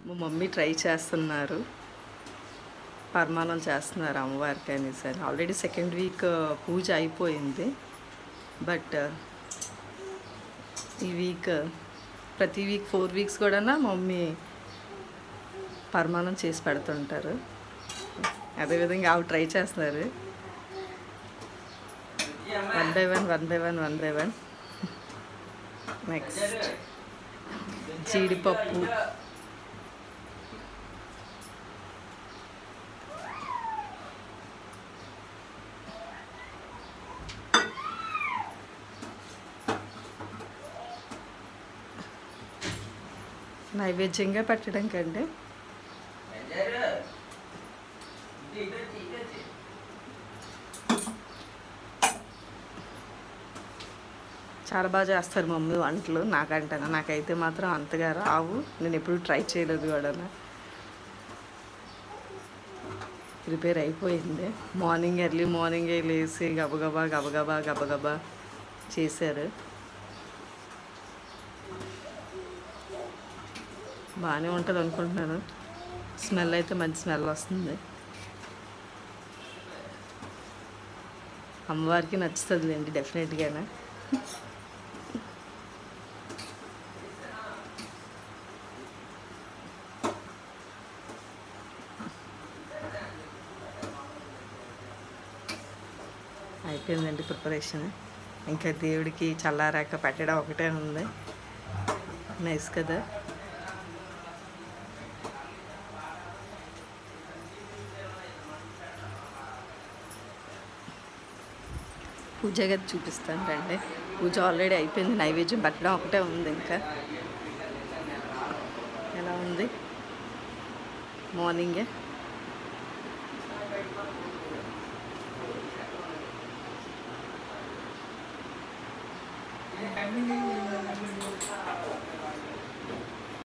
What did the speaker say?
మా mummy try చేస్తున్నారు పరమాణం చేస్తున్నారు అమ్మవారికి అనేసి అని ఆల్రెడీ సెకండ్ వీక్ పూజ అయిపోయింది బట్ ఈ వీక్ ప్రతి వీక్ ఫోర్ వీక్స్ కూడా మా మమ్మీ పరమాణం చేసి పెడుతుంటారు అదేవిధంగా ఆవిడ ట్రై చేస్తున్నారు one by one one by one one by one next జీడిపప్పు నైవేద్యంగా పెట్టడం కంటే చాలా బాగా చేస్తారు మమ్మీ వంటలు నాకంటాను నాకైతే మాత్రం అంతగా రావు నేను ఎప్పుడు ట్రై చేయలేదు కూడా ప్రిపేర్ అయిపోయింది మార్నింగ్ ఎర్లీ మార్నింగే లేచి గబగబా గబగబా గబగబా చేశారు బాగానే ఉంటుంది అనుకుంటున్నాను స్మెల్ అయితే మంచి స్మెల్ వస్తుంది అమ్మవారికి నచ్చుతుందిలేండి డెఫినెట్గానే అయిపోయిందండి ప్రిపరేషన్ ఇంకా దేవుడికి చల్లారాక పెట్టడం ఒకటే ఉంది నైస్ కదా పూజ గది చూపిస్తాను రండి పూజ ఆల్రెడీ అయిపోయింది నైవేద్యం పెట్టడం ఒకటే ఉంది ఇంకా ఎలా ఉంది మార్నింగే